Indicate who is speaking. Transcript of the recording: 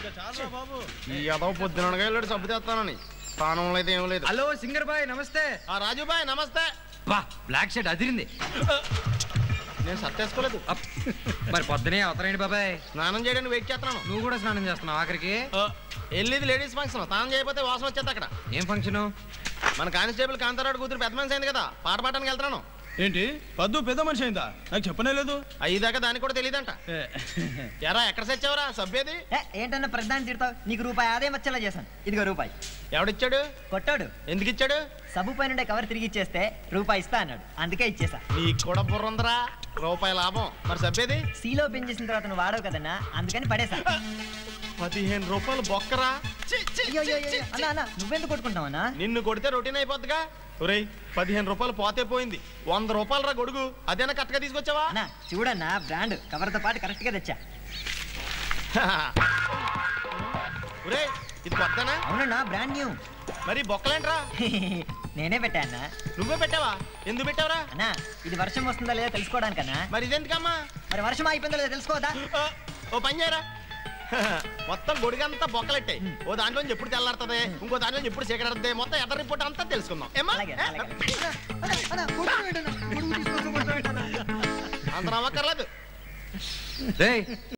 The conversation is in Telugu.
Speaker 1: ఈ అదవ పొద్దునగా వెళ్ళాడు సబ్బు తెస్తానని స్థానంలో అయితే ఏం లేదు
Speaker 2: హలో సింగర్ బాయ్ నమస్తే
Speaker 1: ఆ రాజు బాయ్ నమస్తే
Speaker 2: బా బ్లాక్ షర్ట్ అదిరింది
Speaker 1: నేను సత్తేసుకోలేదు
Speaker 2: అప్. మరి పొద్దునే అవతరండి బాబాయ్
Speaker 1: స్నానం చేయడానికి వెయిట్ చేస్తున్నాను
Speaker 2: నువ్వు కూడా స్నానం చేస్తున్నావు ఆఖరికి
Speaker 1: ఆ, వెళ్ళేది లేడీస్ ఫంక్షన్ స్నానం చేయకపోతే వాసన వచ్చేది అక్కడ
Speaker 2: ఏం ఫంక్షన్
Speaker 1: మన కానిస్టేబుల్ కాంతారాడు కూతురు పెద్ద మనిషి అయింది కదా పాట పాడడానికి వెళ్తున్నాను
Speaker 3: ఏంటి పద్దు పెద్ద మనిషి అయిందా నాకు చెప్పనే లేదు
Speaker 1: అయ్యేదాకా దానికి కూడా తెలియదంట ఎరా ఎక్కడ సచ్చావురా సభ్యది
Speaker 4: ఏ, ఏంటన్నా ప్రధాని తిడతావు నీకు రూపాయి ఆదాయం వచ్చేలా చేశాను ఇదిగో రూపాయి
Speaker 1: ఎవడిచ్చాడు
Speaker 4: కొట్టాడు
Speaker 1: ఎందుకు ఇచ్చాడు
Speaker 4: సబ్బు పైన ఉండే కవర్ తిరిగి ఇచ్చేస్తే రూపాయి ఇస్తా అన్నాడు అందుకే ఇచ్చేసా
Speaker 1: నీకు కూడా బుర్ర ఉందరా రూపాయి లాభం మరి సభ్యది
Speaker 4: సీలో ఓపెన్ చేసిన తర్వాత నువ్వు వాడవు కదన్నా అందుకని పడేసా
Speaker 1: పదిహేను రూపాయలు బొక్కరా ఛీ, ఛీ,
Speaker 4: అయ్యో అయ్యో,
Speaker 1: ఛీ,
Speaker 4: అయ్యో.
Speaker 1: ఛీ.
Speaker 4: అన్నా అన్నా నువ్వెందుకు కొట్టుకుంటావన్నా
Speaker 1: నిన్ను కొడితే రొటీన్ అయిపోద్దిగా ఒరేయ్ పదిహేను రూపాయలు పోతే పోయింది వంద రూపాయలు రా గొడుగు అదేనా కరెక్ట్గా తీసుకొచ్చావా
Speaker 4: అన్నా చూడన్నా బ్రాండ్ కవర్తో పాటు కరెక్ట్ గా తెచ్చా
Speaker 1: ఒరేయ్ ఇది కొత్తనా
Speaker 4: అవునన్నా బ్రాండ్ న్యూ
Speaker 1: మరి బొక్కలేంట్రా
Speaker 4: నేనే పెట్టా అన్నా
Speaker 1: నువ్వే పెట్టావా ఎందుకు పెట్టావురా
Speaker 4: అన్నా ఇది వర్షం వస్తుందా లేదా తెలుసుకోవడానికన్నా
Speaker 1: మరి ఇదెందుకమ్మా
Speaker 4: మరి వర్షం అయిపోయిందా లేదా తెలుసుకోవద్దా
Speaker 1: ఓ, ఓ పని చేయరా మొత్తం గొడుగంతా బొక్కలెట్టాయి ఓ దాంట్లో నుంచి ఎప్పుడు తెల్లారుతుంది ఇంకో దాంట్లో నుంచి ఎప్పుడు చీకటడుతుంది మొత్తం ఎదర్ రిపోర్ట్ అంతా తెలుసుకుందాం ఏమ్మా
Speaker 4: అలాగే అలాగే
Speaker 1: అంత నమ్మక్కర్లేదు
Speaker 2: రేయ్